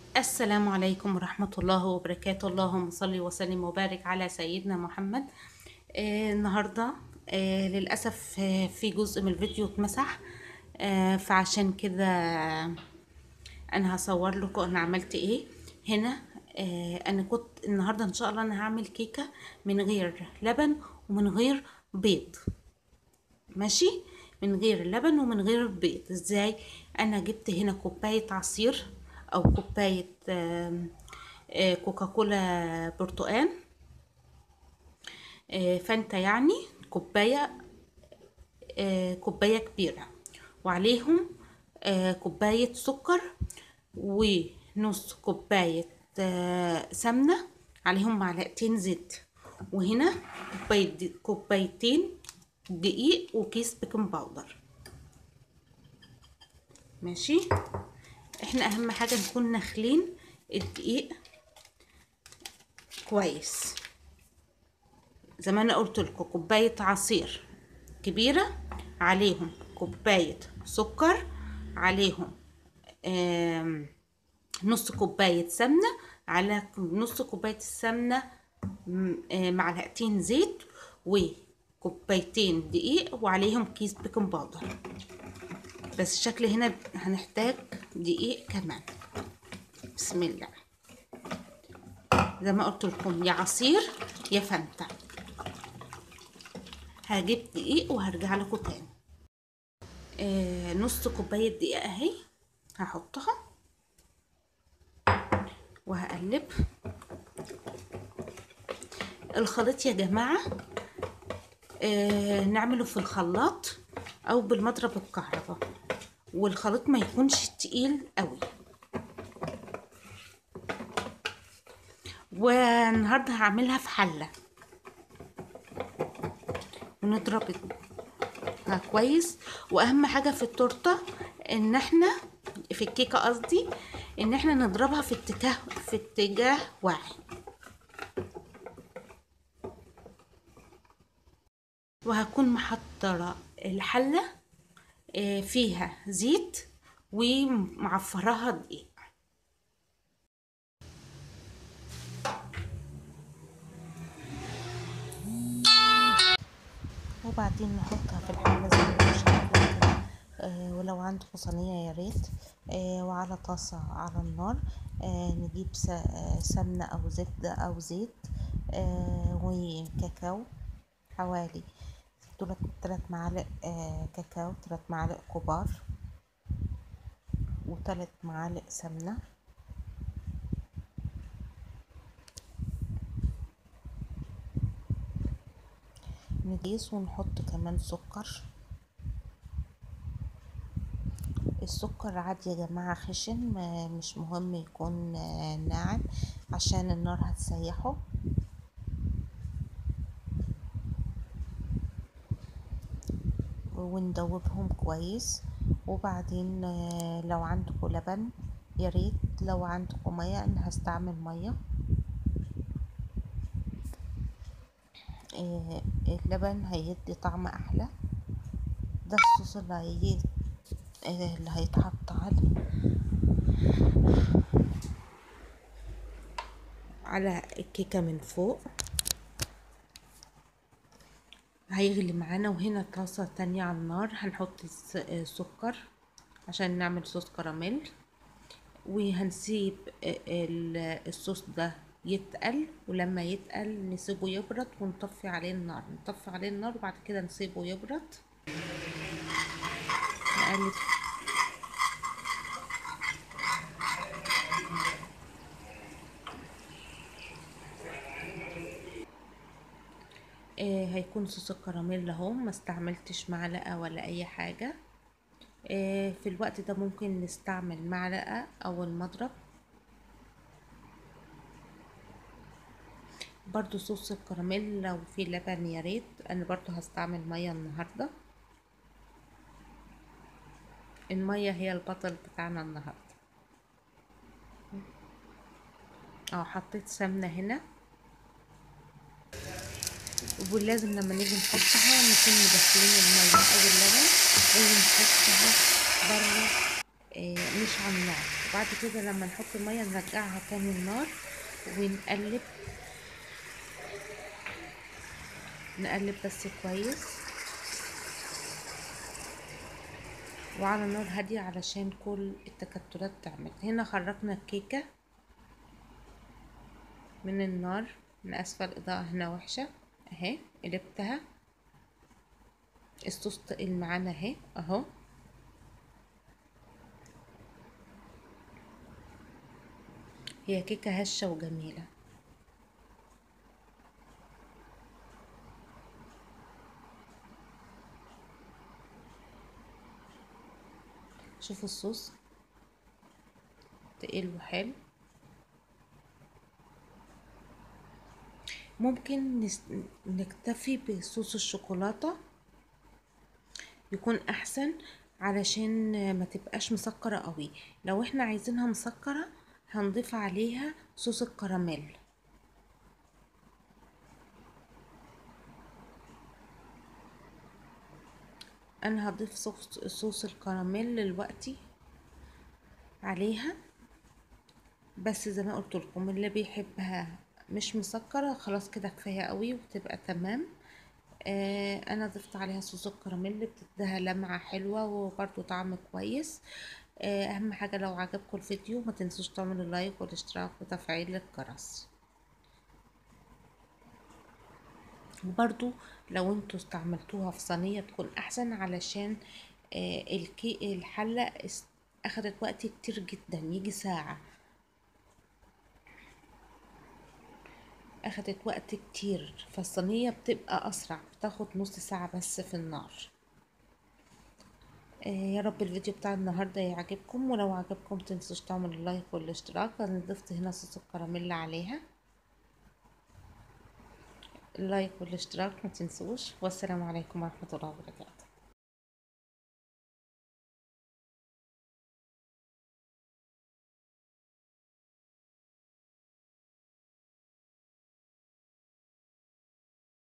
السلام عليكم ورحمة الله وبركاته اللهم صل وسلم وبارك على سيدنا محمد آه النهاردة آه للأسف آه في جزء من الفيديو اتمسح آه فعشان كده أنا هصور لكم أنا عملت إيه هنا آه أنا كنت النهاردة إن شاء الله أنا هعمل كيكة من غير لبن ومن غير بيض ماشي من غير لبن ومن غير بيض ازاي انا جبت هنا كوبايه عصير او كوبايه آم، آه، كوكاكولا برتقال آه، فانتا يعني كوبايه آه، كوبايه كبيره وعليهم آه، كوبايه سكر ونص كوبايه آه، سمنه عليهم معلقتين زيت وهنا كوبايه كوبايتين دقيق وكيس بيكنج باودر ماشي احنا اهم حاجه نكون ناخلين الدقيق كويس زي ما انا قلت لكم كوبايه عصير كبيره عليهم كوبايه سكر عليهم آم، نص كوبايه سمنه على نص كوبايه السمنه م- آه، معلقتين زيت وكوبايتين دقيق وعليهم كيس بيكنج باودر بس الشكل هنا هنحتاج دقيق كمان بسم الله زي ما قلت لكم يا عصير يا فانتا هجيب دقيق وهرجع لكم تاني آه نص كوباية دقيق اهي هحطها وهقلب الخليط يا جماعة آه نعمله في الخلاط او بالمضرب الكهرباء والخليط ما يكونش تقيل قوي والنهارده هعملها في حله ونضرب كويس واهم حاجه في التورته ان احنا في الكيكه قصدي ان احنا نضربها في اتجاه في اتجاه واحد وهكون محضره الحله آه، فيها زيت ومعفراها دقيق وبعدين نحطها في الحلة زي ما انتم شايفين كده آه، ولو عندكم صينية يا ريت آه، وعلى طاسة على النار آه، نجيب س- آه، سمنة أو زبدة أو زيت آه، وكاكاو حوالي دولت تلات معالق آه، كاكاو تلات معالق كبار وتلات معالق سمنة نقيس ونحط كمان سكر السكر عادي يا جماعة خشن ما- مش مهم يكون آه، ناعم عشان النار هتسيحه وندوبهم كويس وبعدين آه، لو عندكم لبن يا ريت لو عندكم ميه انا هستعمل ميه آه، اللبن هيدي طعم احلى ده الصوص اللي هي آه، اللي هيتحط على على الكيكه من فوق هيغلي معانا وهنا طاسة تانية على النار هنحط الس- آه، سكر عشان نعمل صوص كراميل وهنسيب آه، ال- الصوص ده يتقل ولما يتقل نسيبه يبرد ونطفي عليه النار نطفي عليه النار وبعد كده نسيبه يبرد نقلب آه هيكون صوص الكراميل اهو ما استعملتش معلقة ولا اي حاجة آه في الوقت ده ممكن نستعمل معلقة او المضرب برضو صوص الكراميل لو في لبن يا ريت انا برضو هستعمل مية النهاردة المية هي البطل بتاعنا النهاردة اه حطيت سمنة هنا ولازم لما نيجي نحطها نكون مدخلين المية أو اللبن ونحطها بره آه، مش على النار وبعد كده لما نحط المية نرجعها تاني النار ونقلب نقلب بس كويس وعلى نار هادية علشان كل التكتلات تعمل هنا خرجنا الكيكة من النار من اسفل الاضاءة هنا وحشة اهي قلبتها الصوص تقل معانا اهي اهو هي كيكة هشة وجميلة شوفوا الصوص تقيل وحلو ممكن نس... نكتفي بصوص الشوكولاتة يكون احسن علشان ما تبقاش مسكرة قوي لو احنا عايزينها مسكرة هنضيف عليها صوص الكراميل انا هضيف صوص, صوص الكراميل دلوقتي عليها بس زي ما قلت لكم اللي بيحبها مش مسكرة خلاص كده كفاية قوي وتبقى تمام آه انا ضفت عليها صوص الكراميل بتديها لمعة حلوة وبرضو طعم كويس آه اهم حاجة لو عجبكم الفيديو ما تنسوش تعملوا لايك والاشتراك وتفعيل الجرس وبرضو لو انتوا استعملتوها في صينية تكون احسن علشان آه الكي الحلة اخدت وقت كتير جدا يجي ساعة اخدت وقت كتير فالصينية بتبقى اسرع بتاخد نص ساعة بس في النار آه يا رب الفيديو بتاع النهاردة يعجبكم ولو عجبكم تنسوش تعملوا اللايك والاشتراك انا ضفت هنا صوص الكراميل عليها اللايك والاشتراك ما تنسوش والسلام عليكم ورحمة الله وبركاته